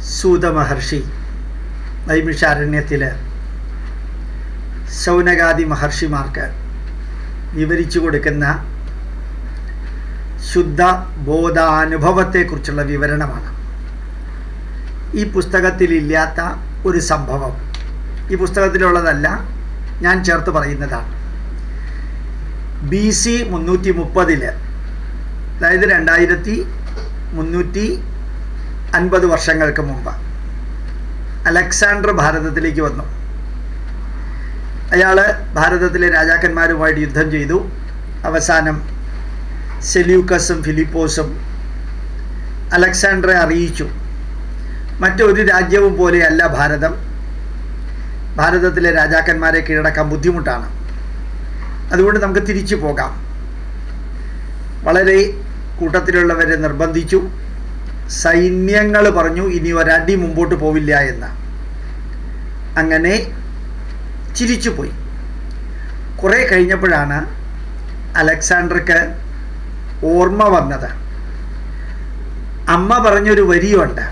സൂത മഹർഷി നൈമിഷാരണ്യത്തിൽ ശൗനകാദി മഹർഷിമാർക്ക് വിവരിച്ചു കൊടുക്കുന്ന ശുദ്ധ ബോധാനുഭവത്തെക്കുറിച്ചുള്ള വിവരണമാണ് ഈ പുസ്തകത്തിലില്ലാത്ത ഒരു സംഭവം ഈ പുസ്തകത്തിലുള്ളതല്ല ഞാൻ ചേർത്ത് പറയുന്നതാണ് ബി സി മുന്നൂറ്റി മുപ്പതില് അതായത് രണ്ടായിരത്തി മുന്നൂറ്റി അൻപത് വർഷങ്ങൾക്ക് മുമ്പ് അലക്സാണ്ടർ ഭാരതത്തിലേക്ക് വന്നു അയാൾ ഭാരതത്തിലെ രാജാക്കന്മാരുമായിട്ട് യുദ്ധം ചെയ്തു അവസാനം സെല്യൂക്കസും ഫിലിപ്പോസും അലക്സാണ്ടറെ അറിയിച്ചു മറ്റൊരു രാജ്യവും പോലെയല്ല ഭാരതം ഭാരതത്തിലെ രാജാക്കന്മാരെ കീഴടക്കാൻ ബുദ്ധിമുട്ടാണ് അതുകൊണ്ട് നമുക്ക് തിരിച്ചു പോകാം വളരെ കൂട്ടത്തിലുള്ളവരെ നിർബന്ധിച്ചു സൈന്യങ്ങൾ പറഞ്ഞു ഇനി ഒരടി മുമ്പോട്ട് പോവില്ല എന്ന് അങ്ങനെ ചിരിച്ചുപോയി കുറേ കഴിഞ്ഞപ്പോഴാണ് അലക്സാണ്ടർക്ക് ഓർമ്മ വന്നത് അമ്മ പറഞ്ഞൊരു വരിയുണ്ട്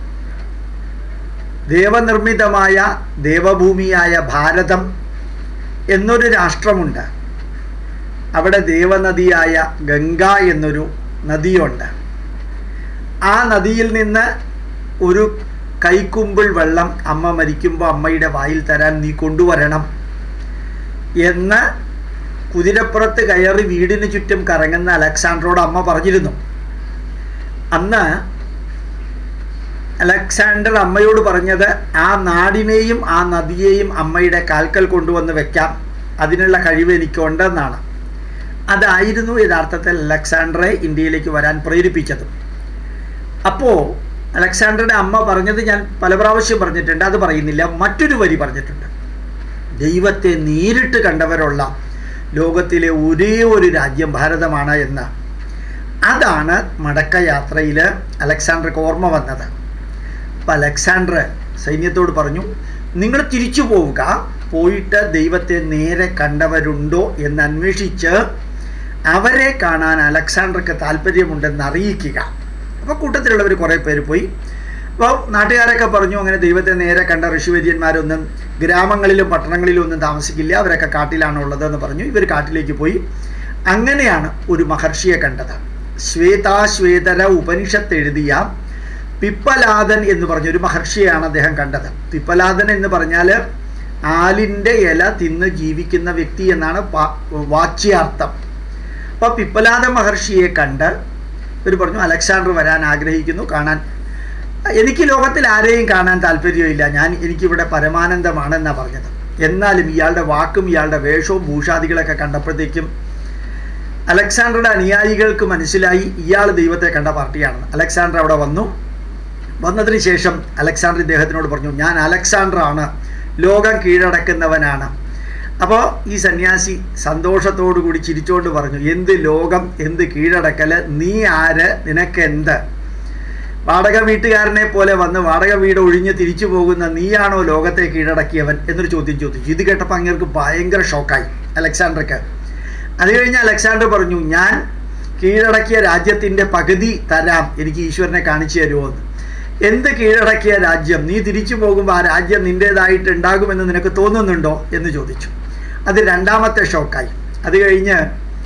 ദേവനിർമ്മിതമായ ദേവഭൂമിയായ ഭാരതം എന്നൊരു രാഷ്ട്രമുണ്ട് അവിടെ ദേവനദിയായ ഗംഗ എന്നൊരു നദിയുണ്ട് ആ നദിയിൽ നിന്ന് ഒരു കൈക്കുമ്പിൾ വെള്ളം അമ്മ മരിക്കുമ്പോൾ അമ്മയുടെ വായിൽ തരാൻ നീ കൊണ്ടുവരണം എന്ന് കുതിരപ്പുറത്ത് കയറി വീടിന് ചുറ്റും കറങ്ങുന്ന അലക്സാണ്ടറോട് അമ്മ പറഞ്ഞിരുന്നു അന്ന് അലക്സാണ്ടർ അമ്മയോട് പറഞ്ഞത് ആ നാടിനെയും ആ നദിയെയും അമ്മയുടെ കാൽക്കൽ കൊണ്ടുവന്ന് വെക്കാം അതിനുള്ള കഴിവ് എനിക്കുണ്ടെന്നാണ് അതായിരുന്നു യഥാർത്ഥത്തിൽ അലക്സാണ്ടറെ ഇന്ത്യയിലേക്ക് വരാൻ പ്രേരിപ്പിച്ചത് അപ്പോൾ അലക്സാണ്ടറുടെ അമ്മ പറഞ്ഞത് ഞാൻ പല പ്രാവശ്യം പറഞ്ഞിട്ടുണ്ട് അത് പറയുന്നില്ല മറ്റൊരു വരി പറഞ്ഞിട്ടുണ്ട് ദൈവത്തെ നേരിട്ട് കണ്ടവരുള്ള ലോകത്തിലെ ഒരേ ഒരു രാജ്യം ഭാരതമാണ് എന്ന് അതാണ് മടക്കയാത്രയിൽ അലക്സാണ്ടർക്ക് ഓർമ്മ വന്നത് അപ്പം അലക്സാണ്ടർ സൈന്യത്തോട് പറഞ്ഞു നിങ്ങൾ തിരിച്ചു പോവുക പോയിട്ട് ദൈവത്തെ നേരെ കണ്ടവരുണ്ടോ എന്ന് അന്വേഷിച്ച് അവരെ കാണാൻ അലക്സാണ്ടർക്ക് താല്പര്യമുണ്ടെന്ന് അറിയിക്കുക അപ്പോൾ കൂട്ടത്തിലുള്ളവർ കുറേ പേര് പോയി അപ്പോൾ നാട്ടുകാരൊക്കെ പറഞ്ഞു അങ്ങനെ ദൈവത്തെ നേരെ കണ്ട ഋഷിവര്യന്മാരൊന്നും ഗ്രാമങ്ങളിലും പട്ടണങ്ങളിലും ഒന്നും താമസിക്കില്ല അവരൊക്കെ കാട്ടിലാണ് ഉള്ളതെന്ന് പറഞ്ഞു ഇവർ കാട്ടിലേക്ക് പോയി അങ്ങനെയാണ് ഒരു മഹർഷിയെ കണ്ടത് ശ്വേതാശ്വേതര ഉപനിഷത്ത് എഴുതിയ പിപ്പലാദൻ എന്ന് പറഞ്ഞ ഒരു മഹർഷിയാണ് അദ്ദേഹം കണ്ടത് പിപ്പലാദൻ എന്ന് പറഞ്ഞാൽ ആലിൻ്റെ ഇല തിന്ന് ജീവിക്കുന്ന വ്യക്തി എന്നാണ് വാച്യാർത്ഥം അപ്പോൾ പിപ്പലാദ മഹർഷിയെ കണ്ട് ഇവർ പറഞ്ഞു അലക്സാണ്ടർ വരാൻ ആഗ്രഹിക്കുന്നു കാണാൻ എനിക്ക് ലോകത്തിൽ ആരെയും കാണാൻ താല്പര്യമില്ല ഞാൻ എനിക്കിവിടെ പരമാനന്ദമാണെന്നാണ് പറഞ്ഞത് എന്നാലും ഇയാളുടെ വാക്കും ഇയാളുടെ വേഷവും ഭൂഷാദികളൊക്കെ കണ്ടപ്പോഴത്തേക്കും അലക്സാണ്ടറുടെ അനുയായികൾക്ക് മനസ്സിലായി ഇയാൾ ദൈവത്തെ കണ്ട പാർട്ടിയാണെന്ന് അലക്സാണ്ടർ അവിടെ വന്നു വന്നതിന് ശേഷം അലക്സാണ്ടർ ഇദ്ദേഹത്തിനോട് പറഞ്ഞു ഞാൻ അലക്സാണ്ടർ ആണ് ലോകം കീഴടക്കുന്നവനാണ് അപ്പോൾ ഈ സന്യാസി സന്തോഷത്തോടു കൂടി ചിരിച്ചുകൊണ്ട് പറഞ്ഞു എന്ത് ലോകം എന്ത് കീഴടക്കൽ നീ ആര് നിനക്കെന്ത് വാടക വീട്ടുകാരനെ പോലെ വന്ന് വാടക വീട് ഒഴിഞ്ഞ് തിരിച്ചു പോകുന്ന നീയാണോ ലോകത്തെ കീഴടക്കിയവൻ എന്നൊരു ചോദ്യം ചോദിച്ചു ഇത് കേട്ടപ്പോൾ അങ്ങേർക്ക് ഭയങ്കര ഷോക്കായി അലക്സാണ്ടർക്ക് അത് കഴിഞ്ഞ് അലക്സാണ്ടർ പറഞ്ഞു ഞാൻ കീഴടക്കിയ രാജ്യത്തിൻ്റെ പകുതി തരാം എനിക്ക് ഈശ്വരനെ കാണിച്ചു തരുമോ എന്ന് എന്ത് കീഴടക്കിയ രാജ്യം നീ തിരിച്ചു പോകുമ്പോൾ ആ രാജ്യം നിൻ്റേതായിട്ട് ഉണ്ടാകുമെന്ന് നിനക്ക് തോന്നുന്നുണ്ടോ എന്ന് ചോദിച്ചു അത് രണ്ടാമത്തെ ഷോക്കായി അത് കഴിഞ്ഞ്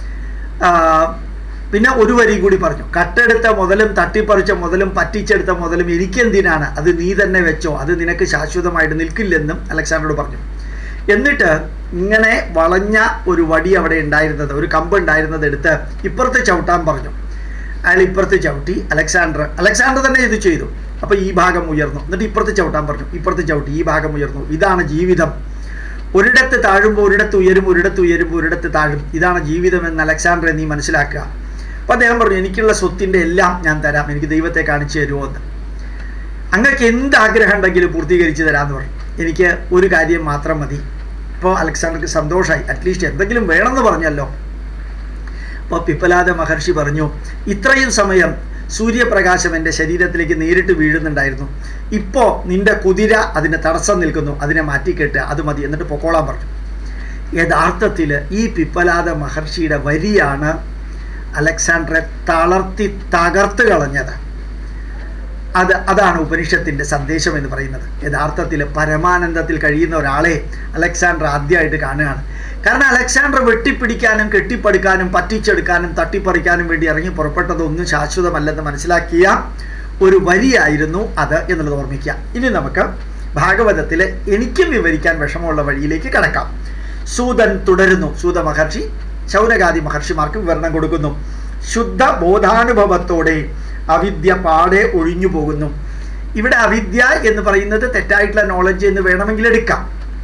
പിന്നെ ഒരു വരി കൂടി പറഞ്ഞു കട്ടെടുത്ത മുതലും തട്ടിപ്പറിച്ച മുതലും പറ്റിച്ചെടുത്ത മുതലും എനിക്കെന്തിനാണ് അത് നീ തന്നെ വെച്ചോ അത് നിനക്ക് ശാശ്വതമായിട്ട് നിൽക്കില്ലെന്നും അലക്സാണ്ടറോട് പറഞ്ഞു എന്നിട്ട് ഇങ്ങനെ വളഞ്ഞ ഒരു വടി അവിടെ ഉണ്ടായിരുന്നത് ഒരു കമ്പ് ഉണ്ടായിരുന്നത് എടുത്ത് ഇപ്പുറത്ത് ചവിട്ടാൻ പറഞ്ഞു അയാൾ ഇപ്പുറത്ത് ചവിട്ടി അലക്സാണ്ടർ അലക്സാണ്ടർ തന്നെ ഇത് ചെയ്തു അപ്പോൾ ഈ ഭാഗം ഉയർന്നു എന്നിട്ട് ഇപ്പുറത്ത് ചവിട്ടാൻ പറഞ്ഞു ഇപ്പുറത്ത് ചവിട്ടി ഈ ഭാഗം ഉയർന്നു ഇതാണ് ജീവിതം ഒരിടത്ത് താഴുമ്പോൾ ഒരിടത്ത് ഉയരും ഒരിടത്ത് ഉയരുമ്പോൾ ഒരിടത്ത് താഴും ഇതാണ് ജീവിതം എന്ന് അലക്സാണ്ടറെ നീ മനസ്സിലാക്കുക അപ്പോൾ അദ്ദേഹം പറഞ്ഞു എനിക്കുള്ള സ്വത്തിൻ്റെ എല്ലാം ഞാൻ തരാം എനിക്ക് ദൈവത്തെ കാണിച്ചു തരുമോ എന്ന് അങ്ങക്ക് എന്ത് ആഗ്രഹം ഉണ്ടെങ്കിലും പൂർത്തീകരിച്ച് തരാമെന്ന് പറഞ്ഞു എനിക്ക് ഒരു കാര്യം മാത്രം മതി അപ്പോൾ അലക്സാണ്ടർക്ക് സന്തോഷമായി അറ്റ്ലീസ്റ്റ് എന്തെങ്കിലും വേണമെന്ന് പറഞ്ഞല്ലോ അപ്പോൾ പിപ്പലാദ മഹർഷി പറഞ്ഞു ഇത്രയും സമയം സൂര്യപ്രകാശം എൻ്റെ ശരീരത്തിലേക്ക് നേരിട്ട് വീഴുന്നുണ്ടായിരുന്നു ഇപ്പോൾ നിന്റെ കുതിര അതിന് തടസ്സം നിൽക്കുന്നു അതിനെ മാറ്റിക്കെട്ടുക അത് മതി എന്നിട്ട് പൊക്കോളാൻ പറഞ്ഞു യഥാർത്ഥത്തിൽ ഈ പിപ്പലാദ മഹർഷിയുടെ വരിയാണ് അലക്സാണ്ടറെ തളർത്തി തകർത്ത് കളഞ്ഞത് അത് അതാണ് ഉപനിഷത്തിൻ്റെ സന്ദേശം എന്ന് പറയുന്നത് യഥാർത്ഥത്തിൽ പരമാനന്ദത്തിൽ കഴിയുന്ന ഒരാളെ അലക്സാണ്ടർ ആദ്യമായിട്ട് കാണുകയാണ് കാരണം അലക്സാണ്ടർ വെട്ടിപ്പിടിക്കാനും കെട്ടിപ്പടുക്കാനും പറ്റിച്ചെടുക്കാനും തട്ടിപ്പറിക്കാനും വേണ്ടി ഇറങ്ങി പുറപ്പെട്ടതൊന്നും ശാശ്വതമല്ലെന്ന് മനസ്സിലാക്കിയ ഒരു വരിയായിരുന്നു അത് എന്നുള്ളത് ഓർമ്മിക്കുക ഇനി നമുക്ക് ഭാഗവതത്തിലെ എനിക്കും വിവരിക്കാൻ വിഷമമുള്ള വഴിയിലേക്ക് കടക്കാം സൂതൻ തുടരുന്നു സൂത മഹർഷി ശൗനകാദി മഹർഷിമാർക്ക് വിവരണം കൊടുക്കുന്നു ശുദ്ധ ബോധാനുഭവത്തോടെ അവിദ്യ പാടെ ഒഴിഞ്ഞു പോകുന്നു ഇവിടെ അവിദ്യ എന്ന് പറയുന്നത് തെറ്റായിട്ടുള്ള നോളജ് എന്ന് വേണമെങ്കിൽ എടുക്കാം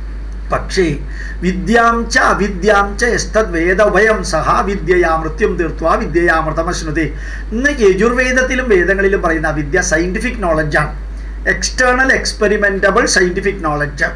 പക്ഷേ വിദ്യാം ച അവിദ്യാം ച എസ്തദ് വേദഭയം സഹാ വിദ്യയാ മൃത്യം തീർത്വ വിദ്യയാമൃതമശ്നുതി ഇന്ന് യജുർവേദത്തിലും വേദങ്ങളിലും പറയുന്ന അവിദ്യ സയൻറ്റിഫിക് നോളജാണ് എക്സ്റ്റേണൽ എക്സ്പെരിമെൻറ്റബിൾ സയൻറ്റിഫിക് നോളജ്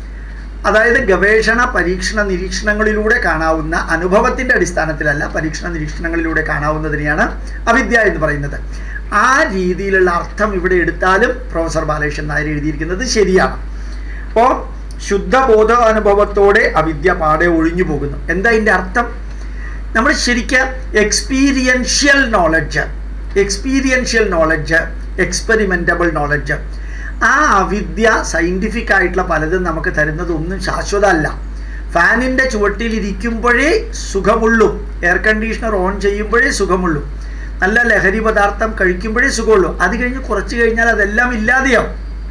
അതായത് ഗവേഷണ പരീക്ഷണ നിരീക്ഷണങ്ങളിലൂടെ കാണാവുന്ന അനുഭവത്തിൻ്റെ അടിസ്ഥാനത്തിലല്ല പരീക്ഷണ നിരീക്ഷണങ്ങളിലൂടെ കാണാവുന്നതിനെയാണ് അവിദ്യ എന്ന് പറയുന്നത് ആ രീതിയിലുള്ള അർത്ഥം ഇവിടെ എടുത്താലും പ്രൊഫസർ ബാലകൃഷ്ണൻ നായർ എഴുതിയിരിക്കുന്നത് ശരിയാണ് അപ്പോൾ ശുദ്ധബോധ അനുഭവത്തോടെ അവിദ്യ പാടെ ഒഴിഞ്ഞു പോകുന്നു എന്താ ഇതിൻ്റെ അർത്ഥം നമ്മൾ ശരിക്കും experiential knowledge experiential knowledge experimentable knowledge ആ അവിദ്യ സയൻറ്റിഫിക് ആയിട്ടുള്ള പലതും നമുക്ക് തരുന്നത് ഒന്നും ശാശ്വതമല്ല ഫാനിൻ്റെ ചുവട്ടിൽ ഇരിക്കുമ്പോഴേ സുഖമുള്ളൂ എയർ കണ്ടീഷണർ ഓൺ ചെയ്യുമ്പോഴേ സുഖമുള്ളൂ നല്ല ലഹരി പദാർത്ഥം കഴിക്കുമ്പോഴേ സുഖമുള്ളൂ അത് കഴിഞ്ഞ് കുറച്ച് കഴിഞ്ഞാൽ അതെല്ലാം ഇല്ലാതെയാവും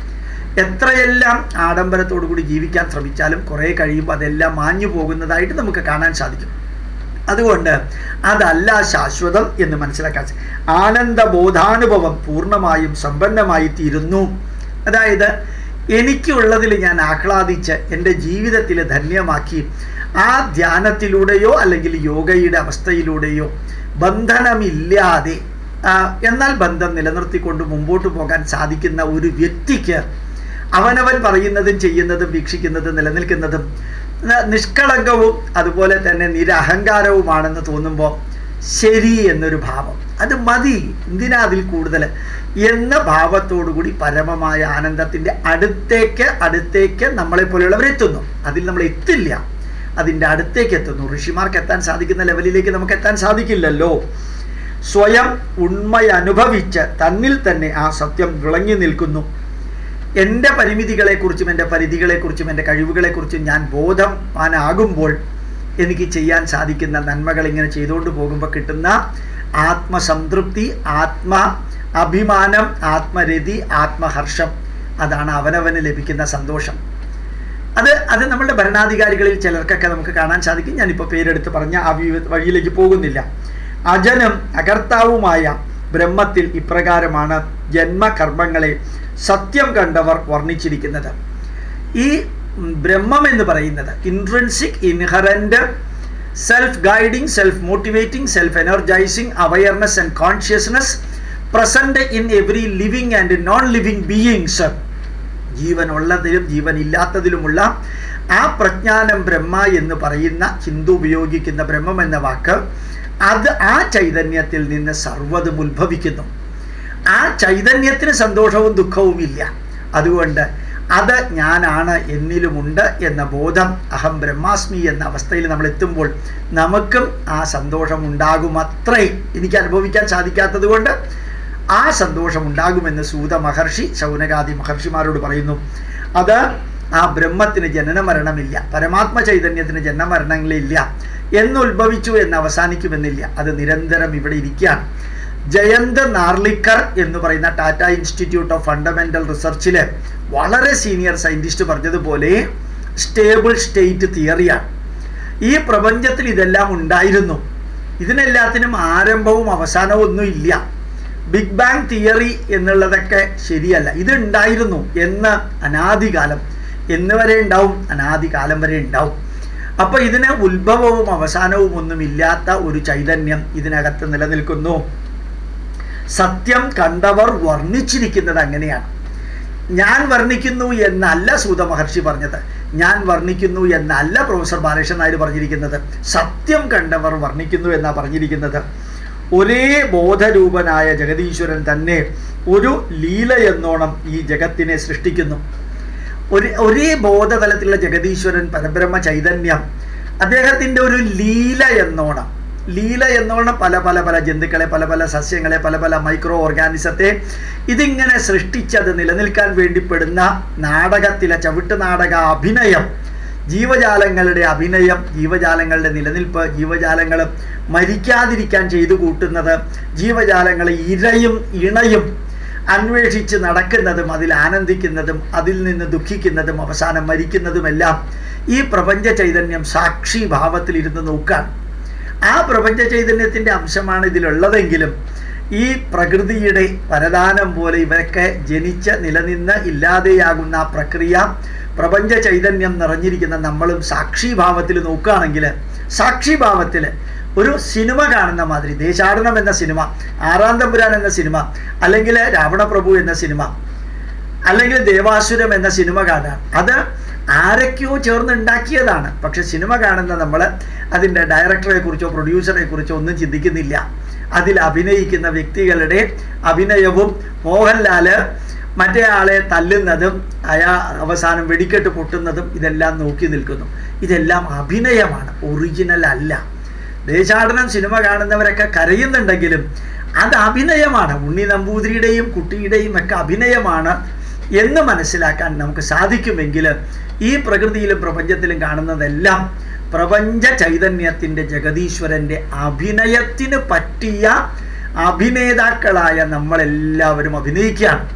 എത്രയെല്ലാം ആഡംബരത്തോടു കൂടി ജീവിക്കാൻ ശ്രമിച്ചാലും കുറേ കഴിയുമ്പോൾ അതെല്ലാം മാഞ്ഞു പോകുന്നതായിട്ട് നമുക്ക് കാണാൻ സാധിക്കും അതുകൊണ്ട് അതല്ല ശാശ്വതം എന്ന് മനസ്സിലാക്കാൻ ആനന്ദ ബോധാനുഭവം പൂർണ്ണമായും സമ്പന്നമായി തീരുന്നു അതായത് എനിക്കുള്ളതിൽ ഞാൻ ആഹ്ലാദിച്ച് എൻ്റെ ജീവിതത്തിൽ ധന്യമാക്കി ആ ധ്യാനത്തിലൂടെയോ അല്ലെങ്കിൽ യോഗയുടെ അവസ്ഥയിലൂടെയോ ബന്ധനമില്ലാതെ എന്നാൽ ബന്ധം നിലനിർത്തിക്കൊണ്ട് മുമ്പോട്ട് പോകാൻ സാധിക്കുന്ന ഒരു വ്യക്തിക്ക് അവനവൻ പറയുന്നതും ചെയ്യുന്നതും വീക്ഷിക്കുന്നതും നിലനിൽക്കുന്നതും നിഷ്കളങ്കവും അതുപോലെ തന്നെ നിരഹങ്കാരവുമാണെന്ന് തോന്നുമ്പോൾ ശരി എന്നൊരു ഭാവം അത് മതി എന്തിനാ അതിൽ കൂടുതൽ എന്ന ഭാവത്തോടുകൂടി പരമമായ ആനന്ദത്തിൻ്റെ അടുത്തേക്ക് അടുത്തേക്ക് നമ്മളെ പോലെയുള്ളവരെത്തുന്നു അതിൽ നമ്മൾ എത്തില്ല അതിൻ്റെ അടുത്തേക്ക് എത്തുന്നു ഋഷിമാർക്ക് എത്താൻ സാധിക്കുന്ന ലെവലിലേക്ക് നമുക്ക് എത്താൻ സാധിക്കില്ലല്ലോ സ്വയം ഉണ്മയനുഭവിച്ച് തന്നിൽ തന്നെ ആ സത്യം വിളങ്ങി നിൽക്കുന്നു എൻ്റെ പരിമിതികളെക്കുറിച്ചും എൻ്റെ പരിധികളെക്കുറിച്ചും എൻ്റെ കഴിവുകളെക്കുറിച്ചും ഞാൻ ബോധവാനാകുമ്പോൾ എനിക്ക് ചെയ്യാൻ സാധിക്കുന്ന നന്മകൾ ഇങ്ങനെ ചെയ്തുകൊണ്ട് പോകുമ്പോൾ കിട്ടുന്ന ആത്മസംതൃപ്തി ആത്മ അഭിമാനം ആത്മരതി ആത്മഹർഷം അതാണ് അവനവന് ലഭിക്കുന്ന സന്തോഷം അത് അത് നമ്മളുടെ ഭരണാധികാരികളിൽ ചിലർക്കൊക്കെ നമുക്ക് കാണാൻ സാധിക്കും ഞാനിപ്പോൾ പേരെടുത്ത് പറഞ്ഞ ആ വഴിയിലേക്ക് പോകുന്നില്ല അജനും അകർത്താവുമായ ബ്രഹ്മത്തിൽ ഇപ്രകാരമാണ് ജന്മകർമ്മങ്ങളെ സത്യം കണ്ടവർ വർണ്ണിച്ചിരിക്കുന്നത് ഈ ബ്രഹ്മം എന്ന് പറയുന്നത് intrinsic inherent self guiding self motivating self energising awareness and consciousness present in every living and non living beings ജീവനുള്ളതിലും ജീവൻ ഇല്ലാത്തതിലുമുള്ള ആ പ്രജ്ഞാനം ബ്രഹ്മ എന്ന് പറയുന്ന ഹിന്ദു ഉപയോഗിക്കുന്ന ബ്രഹ്മം എന്ന വാക്ക് അത് ആ ചൈതന്യത്തിൽ നിന്ന് സർവ്വതും ഉത്ഭവിക്കുന്നു ആ ചൈതന്യത്തിന് സന്തോഷവും ദുഃഖവും ഇല്ല അതുകൊണ്ട് അത് ഞാനാണ് എന്നിലുമുണ്ട് എന്ന ബോധം അഹം ബ്രഹ്മാസ്മി എന്ന അവസ്ഥയിൽ നമ്മൾ എത്തുമ്പോൾ നമുക്കും ആ സന്തോഷം ഉണ്ടാകുമത്രേ എനിക്ക് അനുഭവിക്കാൻ സാധിക്കാത്തത് കൊണ്ട് ആ സന്തോഷം ഉണ്ടാകുമെന്ന് സൂത മഹർഷി ശൗനകാദി മഹർഷിമാരോട് പറയുന്നു അത് ആ ബ്രഹ്മത്തിന് ജനനമരണമില്ല പരമാത്മ ചൈതന്യത്തിന് ജനനമരണങ്ങളില്ല എന്നുത്ഭവിച്ചു എന്ന് അവസാനിക്കുമെന്നില്ല അത് നിരന്തരം ഇവിടെ ഇരിക്കുകയാണ് ജയന്ത് നാർലിക്കർ എന്ന് പറയുന്ന ടാറ്റ ഇൻസ്റ്റിറ്റ്യൂട്ട് ഓഫ് ഫണ്ടമെൻ്റൽ റിസർച്ചിലെ വളരെ സീനിയർ സയൻറ്റിസ്റ്റ് പറഞ്ഞതുപോലെ സ്റ്റേബിൾ സ്റ്റേറ്റ് തിയറിയാണ് ഈ പ്രപഞ്ചത്തിൽ ഇതെല്ലാം ഉണ്ടായിരുന്നു ഇതിനെല്ലാത്തിനും ആരംഭവും അവസാനവും ഒന്നും ഇല്ല ബിഗ് ബാങ് തിയറി എന്നുള്ളതൊക്കെ ശരിയല്ല ഇതുണ്ടായിരുന്നു എന്ന് അനാദികാലം എന്ന് വരെ ഉണ്ടാവും അനാദികാലം വരെ ഉണ്ടാവും അപ്പോൾ ഇതിന് ഉത്ഭവവും അവസാനവും ഒന്നും ഇല്ലാത്ത ഒരു ചൈതന്യം ഇതിനകത്ത് നിലനിൽക്കുന്നു സത്യം കണ്ടവർ വർണ്ണിച്ചിരിക്കുന്നത് അങ്ങനെയാണ് ഞാൻ വർണ്ണിക്കുന്നു എന്നല്ല സൂത മഹർഷി പറഞ്ഞത് ഞാൻ വർണ്ണിക്കുന്നു എന്നല്ല പ്രൊഫസർ ബാലകൃഷ്ണൻ നായർ പറഞ്ഞിരിക്കുന്നത് സത്യം കണ്ടവർ വർണ്ണിക്കുന്നു എന്നാണ് പറഞ്ഞിരിക്കുന്നത് ഒരേ ബോധരൂപനായ ജഗതീശ്വരൻ തന്നെ ഒരു ലീല എന്നോണം ഈ ജഗത്തിനെ സൃഷ്ടിക്കുന്നു ഒരു ഒരേ ബോധതലത്തിലുള്ള ജഗതീശ്വരൻ പരബ്രഹ്മ ചൈതന്യം അദ്ദേഹത്തിൻ്റെ ഒരു ലീല എന്നോണം ലീല എന്നോണം പല പല പല ജന്തുക്കളെ പല പല സസ്യങ്ങളെ പല പല മൈക്രോ ഓർഗാനിസത്തെ ഇതിങ്ങനെ സൃഷ്ടിച്ചത് നിലനിൽക്കാൻ വേണ്ടിപ്പെടുന്ന നാടകത്തിലെ ചവിട്ട് നാടക അഭിനയം ജീവജാലങ്ങളുടെ അഭിനയം ജീവജാലങ്ങളുടെ നിലനിൽപ്പ് ജീവജാലങ്ങൾ മരിക്കാതിരിക്കാൻ ചെയ്തു കൂട്ടുന്നത് ജീവജാലങ്ങളെ ഇരയും ഇണയും അന്വേഷിച്ച് നടക്കുന്നതും അതിൽ ആനന്ദിക്കുന്നതും അതിൽ നിന്ന് ദുഃഖിക്കുന്നതും അവസാനം മരിക്കുന്നതുമെല്ലാം ഈ പ്രപഞ്ച ചൈതന്യം സാക്ഷി ഭാവത്തിലിരുന്ന് നോക്കാൻ ആ പ്രപഞ്ച ചൈതന്യത്തിൻ്റെ അംശമാണ് ഇതിലുള്ളതെങ്കിലും ഈ പ്രകൃതിയുടെ വരദാനം പോലെ ഇവരൊക്കെ ജനിച്ച് നിലനിന്ന് ഇല്ലാതെയാകുന്ന ആ പ്രക്രിയ പ്രപഞ്ച ചൈതന്യം നിറഞ്ഞിരിക്കുന്ന നമ്മളും സാക്ഷിഭാവത്തിൽ നോക്കുകയാണെങ്കിൽ സാക്ഷിഭാവത്തിൽ ഒരു സിനിമ കാണുന്ന മാതിരി ദേശാടനം എന്ന സിനിമ ആറാം തമ്പുരാൻ എന്ന സിനിമ അല്ലെങ്കിൽ രാവണപ്രഭു എന്ന സിനിമ അല്ലെങ്കിൽ ദേവാസുരം എന്ന സിനിമ കാണാൻ അത് ആരൊക്കെയോ ചേർന്ന് ഉണ്ടാക്കിയതാണ് പക്ഷെ സിനിമ കാണുന്ന നമ്മൾ അതിൻ്റെ ഡയറക്ടറെ കുറിച്ചോ പ്രൊഡ്യൂസറെ കുറിച്ചോ ഒന്നും ചിന്തിക്കുന്നില്ല അതിൽ അഭിനയിക്കുന്ന വ്യക്തികളുടെ അഭിനയവും മോഹൻലാല് മറ്റേ ആളെ തല്ലുന്നതും അയാ അവസാനം വെടിക്കെട്ട് പൊട്ടുന്നതും ഇതെല്ലാം നോക്കി നിൽക്കുന്നു ഇതെല്ലാം അഭിനയമാണ് ഒറിജിനൽ അല്ല ദേശാടനം സിനിമ കാണുന്നവരൊക്കെ കരയുന്നുണ്ടെങ്കിലും അത് അഭിനയമാണ് ഉണ്ണി നമ്പൂതിരിയുടെയും കുട്ടിയുടെയും ഒക്കെ അഭിനയമാണ് എന്ന് മനസ്സിലാക്കാൻ നമുക്ക് സാധിക്കുമെങ്കിൽ ഈ പ്രകൃതിയിലും പ്രപഞ്ചത്തിലും കാണുന്നതെല്ലാം പ്രപഞ്ച ചൈതന്യത്തിൻ്റെ ജഗതീശ്വരൻ്റെ അഭിനയത്തിന് പറ്റിയ അഭിനേതാക്കളായ നമ്മളെല്ലാവരും അഭിനയിക്കുകയാണ്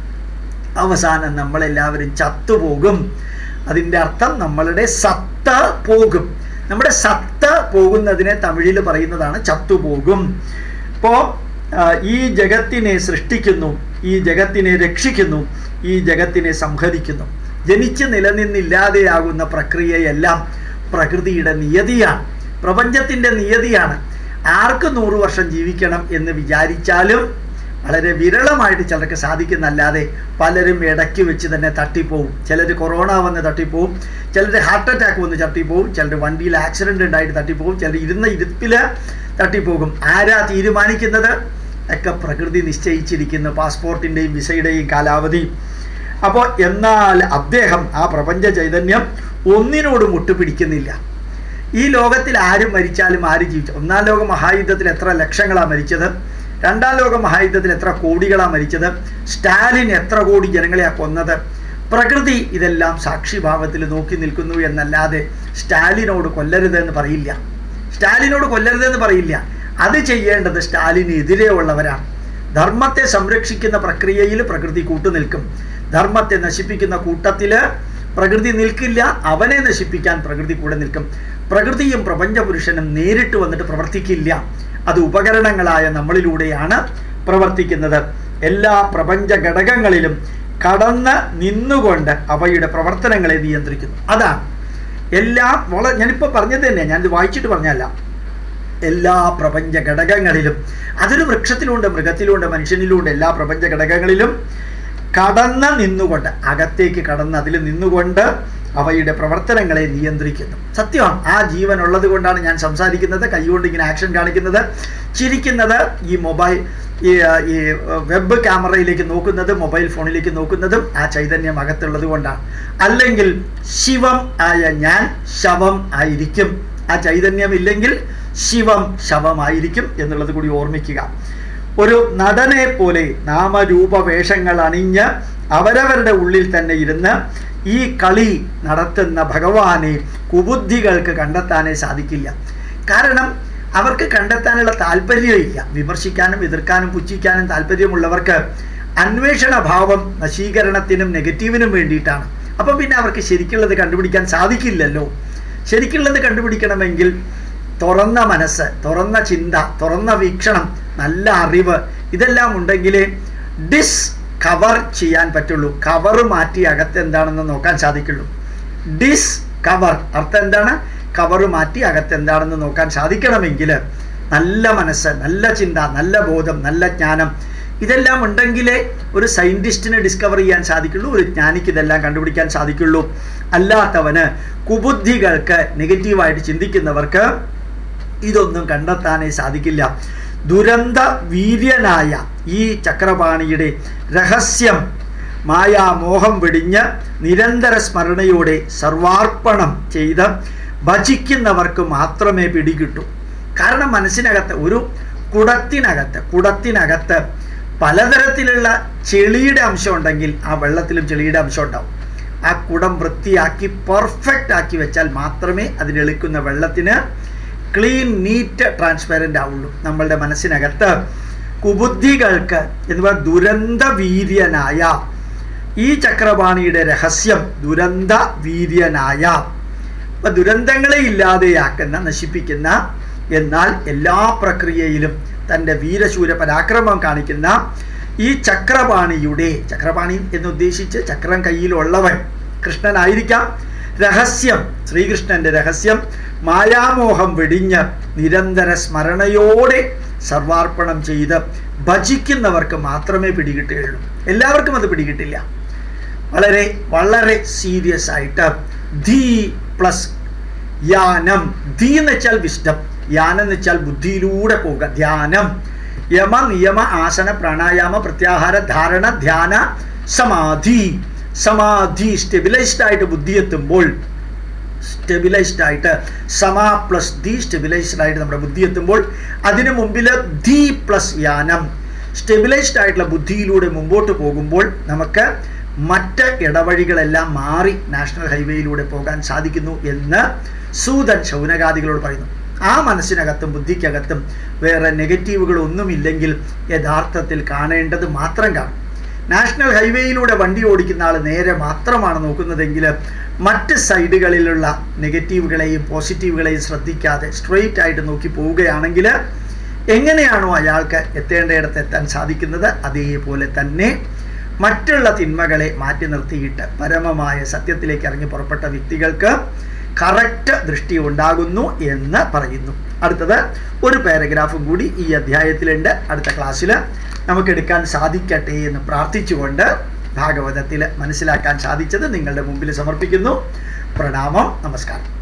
അവസാനം നമ്മളെല്ലാവരും ചത്തുപോകും അതിൻ്റെ അർത്ഥം നമ്മളുടെ സത്ത പോകും നമ്മുടെ സത്ത പോകുന്നതിനെ തമിഴിൽ പറയുന്നതാണ് ചത്തുപോകും ഇപ്പോൾ ഈ ജഗത്തിനെ സൃഷ്ടിക്കുന്നു ഈ ജഗത്തിനെ രക്ഷിക്കുന്നു ഈ ജഗത്തിനെ സംഹരിക്കുന്നു ജനിച്ച് നിലനിന്നില്ലാതെയാകുന്ന പ്രക്രിയയെല്ലാം പ്രകൃതിയുടെ നിയതിയാണ് പ്രപഞ്ചത്തിൻ്റെ നിയതിയാണ് ആർക്ക് നൂറ് വർഷം ജീവിക്കണം എന്ന് വിചാരിച്ചാലും വളരെ വിരളമായിട്ട് ചിലർക്ക് സാധിക്കുന്നല്ലാതെ പലരും ഇടയ്ക്ക് വെച്ച് തന്നെ തട്ടിപ്പോവും ചിലർ കൊറോണ വന്ന് തട്ടിപ്പോവും ചിലർ ഹാർട്ട് അറ്റാക്ക് വന്ന് തട്ടിപ്പോവും ചിലർ വണ്ടിയിൽ ആക്സിഡൻ്റ് ഉണ്ടായിട്ട് തട്ടിപ്പോവും ചിലർ ഇരുന്ന ഇരുപ്പിൽ തട്ടിപ്പോകും ആരാ തീരുമാനിക്കുന്നത് ഒക്കെ പ്രകൃതി നിശ്ചയിച്ചിരിക്കുന്ന പാസ്പോർട്ടിൻ്റെയും വിസയുടെയും കാലാവധി അപ്പോൾ എന്നാൽ അദ്ദേഹം ആ പ്രപഞ്ച ചൈതന്യം ഒന്നിനോടും മുട്ടുപിടിക്കുന്നില്ല ഈ ലോകത്തിൽ ആരും മരിച്ചാലും ആരും ജീവിച്ചു ഒന്നാം ലോക മഹായുദ്ധത്തിൽ എത്ര ലക്ഷങ്ങളാണ് മരിച്ചത് രണ്ടാം ലോക മഹായുദ്ധത്തിൽ എത്ര കോടികളാണ് മരിച്ചത് സ്റ്റാലിൻ എത്ര കോടി ജനങ്ങളെയാണ് കൊന്നത് പ്രകൃതി ഇതെല്ലാം സാക്ഷിഭാവത്തിൽ നോക്കി നിൽക്കുന്നു എന്നല്ലാതെ സ്റ്റാലിനോട് കൊല്ലരുതെന്ന് പറയില്ല സ്റ്റാലിനോട് കൊല്ലരുതെന്ന് പറയില്ല അത് ചെയ്യേണ്ടത് സ്റ്റാലിനെതിരെ ഉള്ളവരാണ് ധർമ്മത്തെ സംരക്ഷിക്കുന്ന പ്രക്രിയയിൽ പ്രകൃതി കൂട്ടുനിൽക്കും ധർമ്മത്തെ നശിപ്പിക്കുന്ന കൂട്ടത്തിൽ പ്രകൃതി നിൽക്കില്ല അവനെ നശിപ്പിക്കാൻ പ്രകൃതി കൂടെ നിൽക്കും പ്രകൃതിയും പ്രപഞ്ചപുരുഷനും നേരിട്ട് വന്നിട്ട് പ്രവർത്തിക്കില്ല അത് ഉപകരണങ്ങളായ നമ്മളിലൂടെയാണ് പ്രവർത്തിക്കുന്നത് എല്ലാ പ്രപഞ്ച ഘടകങ്ങളിലും കടന്ന് നിന്നുകൊണ്ട് അവയുടെ പ്രവർത്തനങ്ങളെ നിയന്ത്രിക്കുന്നു അതാണ് എല്ലാ വളരെ ഞാനിപ്പോൾ പറഞ്ഞത് തന്നെ ഞാനിത് വായിച്ചിട്ട് പറഞ്ഞല്ല എല്ലാ പ്രപഞ്ച ഘടകങ്ങളിലും അതൊരു വൃക്ഷത്തിലുണ്ട് മൃഗത്തിലുണ്ട് മനുഷ്യനിലുണ്ട് എല്ലാ പ്രപഞ്ച ഘടകങ്ങളിലും കടന്ന് നിന്നുകൊണ്ട് അകത്തേക്ക് കടന്ന് അതിൽ നിന്നുകൊണ്ട് അവയുടെ പ്രവർത്തനങ്ങളെ നിയന്ത്രിക്കുന്നു സത്യമാണ് ആ ജീവൻ ഉള്ളത് കൊണ്ടാണ് ഞാൻ സംസാരിക്കുന്നത് കൈകൊണ്ട് ഇങ്ങനെ ആക്ഷൻ കാണിക്കുന്നത് ചിരിക്കുന്നത് ഈ മൊബൈൽ ഈ ഈ വെബ് ക്യാമറയിലേക്ക് നോക്കുന്നത് മൊബൈൽ ഫോണിലേക്ക് നോക്കുന്നതും ആ ചൈതന്യം അകത്തുള്ളത് കൊണ്ടാണ് അല്ലെങ്കിൽ ശിവം ആയ ഞാൻ ശവം ആയിരിക്കും ആ ചൈതന്യം ഇല്ലെങ്കിൽ ശിവം ശവമായിരിക്കും എന്നുള്ളത് കൂടി ഓർമ്മിക്കുക ഒരു നടനെ പോലെ നാമരൂപ വേഷങ്ങൾ അണിഞ്ഞ് അവരവരുടെ ഉള്ളിൽ തന്നെ ഇരുന്ന് ഈ കളി നടത്തുന്ന ഭഗവാനെ കുബുദ്ധികൾക്ക് കണ്ടെത്താനേ സാധിക്കില്ല കാരണം അവർക്ക് കണ്ടെത്താനുള്ള താല്പര്യമില്ല വിമർശിക്കാനും എതിർക്കാനും പുച്ഛിക്കാനും താല്പര്യമുള്ളവർക്ക് അന്വേഷണ ഭാവം നശീകരണത്തിനും നെഗറ്റീവിനും വേണ്ടിയിട്ടാണ് അപ്പം പിന്നെ അവർക്ക് ശരിക്കുള്ളത് കണ്ടുപിടിക്കാൻ സാധിക്കില്ലല്ലോ ശരിക്കുള്ളത് കണ്ടുപിടിക്കണമെങ്കിൽ തുറന്ന മനസ്സ് തുറന്ന ചിന്ത തുറന്ന വീക്ഷണം നല്ല അറിവ് ഇതെല്ലാം ഉണ്ടെങ്കിലേ ഡിസ് കവർ ചെയ്യാൻ പറ്റുള്ളൂ കവർ മാറ്റി അകത്ത് എന്താണെന്ന് നോക്കാൻ സാധിക്കുള്ളൂ ഡിസ് കവർ അർത്ഥം എന്താണ് കവർ മാറ്റി അകത്ത് എന്താണെന്ന് നോക്കാൻ സാധിക്കണമെങ്കിൽ നല്ല മനസ്സ് നല്ല ചിന്ത നല്ല ബോധം നല്ല ജ്ഞാനം ഇതെല്ലാം ഉണ്ടെങ്കിലേ ഒരു സയൻറ്റിസ്റ്റിന് ഡിസ്കവർ ചെയ്യാൻ സാധിക്കുള്ളൂ ഒരു ജ്ഞാനിക്ക് ഇതെല്ലാം കണ്ടുപിടിക്കാൻ സാധിക്കുള്ളൂ അല്ലാത്തവന് കുബുദ്ധികൾക്ക് നെഗറ്റീവായിട്ട് ചിന്തിക്കുന്നവർക്ക് ഇതൊന്നും കണ്ടെത്താനേ സാധിക്കില്ല ദുരന്ത വീര്യനായ ഈ ചക്രപാണിയുടെ രഹസ്യം മായാമോഹം വെടിഞ്ഞ് നിരന്തര സ്മരണയോടെ സർവാർപ്പണം ചെയ്ത് ഭജിക്കുന്നവർക്ക് മാത്രമേ പിടികിട്ടൂ കാരണം മനസ്സിനകത്ത് ഒരു കുടത്തിനകത്ത് കുടത്തിനകത്ത് പലതരത്തിലുള്ള ചെളിയുടെ അംശം ഉണ്ടെങ്കിൽ ആ വെള്ളത്തിലും ചെളിയുടെ അംശം ഉണ്ടാവും ആ കുടം വൃത്തിയാക്കി പെർഫെക്റ്റ് ആക്കി വെച്ചാൽ മാത്രമേ അതിലെളിക്കുന്ന വെള്ളത്തിന് ക്ലീൻ നീറ്റ് ട്രാൻസ്പെറൻ്റ് ആവുള്ളൂ നമ്മളുടെ മനസ്സിനകത്ത് കുബുദ്ധികൾക്ക് എന്ന് പറയുക ദുരന്ത വീര്യനായ ഈ ചക്രപാണിയുടെ രഹസ്യം ദുരന്ത വീര്യനായ അപ്പൊ ദുരന്തങ്ങളെ ഇല്ലാതെയാക്കുന്ന നശിപ്പിക്കുന്ന എന്നാൽ എല്ലാ പ്രക്രിയയിലും തൻ്റെ വീരശൂര പരാക്രമം കാണിക്കുന്ന ഈ ചക്രപാണിയുടെ ചക്രപാണി എന്നുദ്ദേശിച്ച് ചക്രം കയ്യിലുള്ളവൻ കൃഷ്ണനായിരിക്കാം രഹസ്യം ശ്രീകൃഷ്ണന്റെ രഹസ്യം മായാമോഹം വെടിഞ്ഞ് നിരന്തര സ്മരണയോടെ സർവാർപ്പണം ചെയ്ത് ഭജിക്കുന്നവർക്ക് മാത്രമേ പിടികിട്ടുകയുള്ളൂ എല്ലാവർക്കും അത് പിടികിട്ടില്ല വളരെ വളരെ സീരിയസ് ആയിട്ട് ധീ പ്ലസ് യാനം ധീ എന്ന് വെച്ചാൽ വിഷ്ടം യാനം എന്ന് വെച്ചാൽ ബുദ്ധിയിലൂടെ പോവുക ധ്യാനം യമ നിയമ ആസന പ്രാണായാമ പ്രത്യാഹാര ധാരണ ധ്യാന സമാധി സമാധി സ്റ്റെബിലൈസ്ഡ് ആയിട്ട് ബുദ്ധി എത്തുമ്പോൾ സ്റ്റെബിലൈസ്ഡ് ആയിട്ട് സമാ പ്ലസ് ദി സ്റ്റെബിലൈസ്ഡ് ആയിട്ട് നമ്മുടെ ബുദ്ധി എത്തുമ്പോൾ അതിന് മുമ്പിൽ ദി പ്ലസ് യാനം സ്റ്റെബിലൈസ്ഡ് ആയിട്ടുള്ള ബുദ്ധിയിലൂടെ മുമ്പോട്ട് പോകുമ്പോൾ നമുക്ക് മറ്റ് ഇടവഴികളെല്ലാം മാറി നാഷണൽ ഹൈവേയിലൂടെ പോകാൻ സാധിക്കുന്നു എന്ന് സൂതൻ ശൗനകാദികളോട് പറയുന്നു ആ മനസ്സിനകത്തും ബുദ്ധിക്കകത്തും വേറെ നെഗറ്റീവുകളൊന്നുമില്ലെങ്കിൽ യഥാർത്ഥത്തിൽ കാണേണ്ടത് മാത്രം കാണും നാഷണൽ ഹൈവേയിലൂടെ വണ്ടി ഓടിക്കുന്ന ആൾ നേരെ മാത്രമാണ് നോക്കുന്നതെങ്കിൽ മറ്റ് സൈഡുകളിലുള്ള നെഗറ്റീവുകളെയും പോസിറ്റീവുകളെയും ശ്രദ്ധിക്കാതെ സ്ട്രെയിറ്റ് ആയിട്ട് നോക്കി പോവുകയാണെങ്കിൽ എങ്ങനെയാണോ അയാൾക്ക് എത്തേണ്ടയിടത്ത് എത്താൻ സാധിക്കുന്നത് അതേപോലെ തന്നെ മറ്റുള്ള തിന്മകളെ മാറ്റി നിർത്തിയിട്ട് പരമമായ സത്യത്തിലേക്ക് ഇറങ്ങി പുറപ്പെട്ട വ്യക്തികൾക്ക് കറക്റ്റ് ദൃഷ്ടി ഉണ്ടാകുന്നു എന്ന് പറയുന്നു അടുത്തത് ഒരു പാരഗ്രാഫും കൂടി ഈ അധ്യായത്തിലുണ്ട് അടുത്ത ക്ലാസ്സിൽ നമുക്ക് എടുക്കാൻ സാധിക്കട്ടെ എന്ന് പ്രാർത്ഥിച്ചുകൊണ്ട് ഭാഗവതത്തിൽ മനസ്സിലാക്കാൻ സാധിച്ചത് നിങ്ങളുടെ മുമ്പിൽ സമർപ്പിക്കുന്നു പ്രണാമം നമസ്കാരം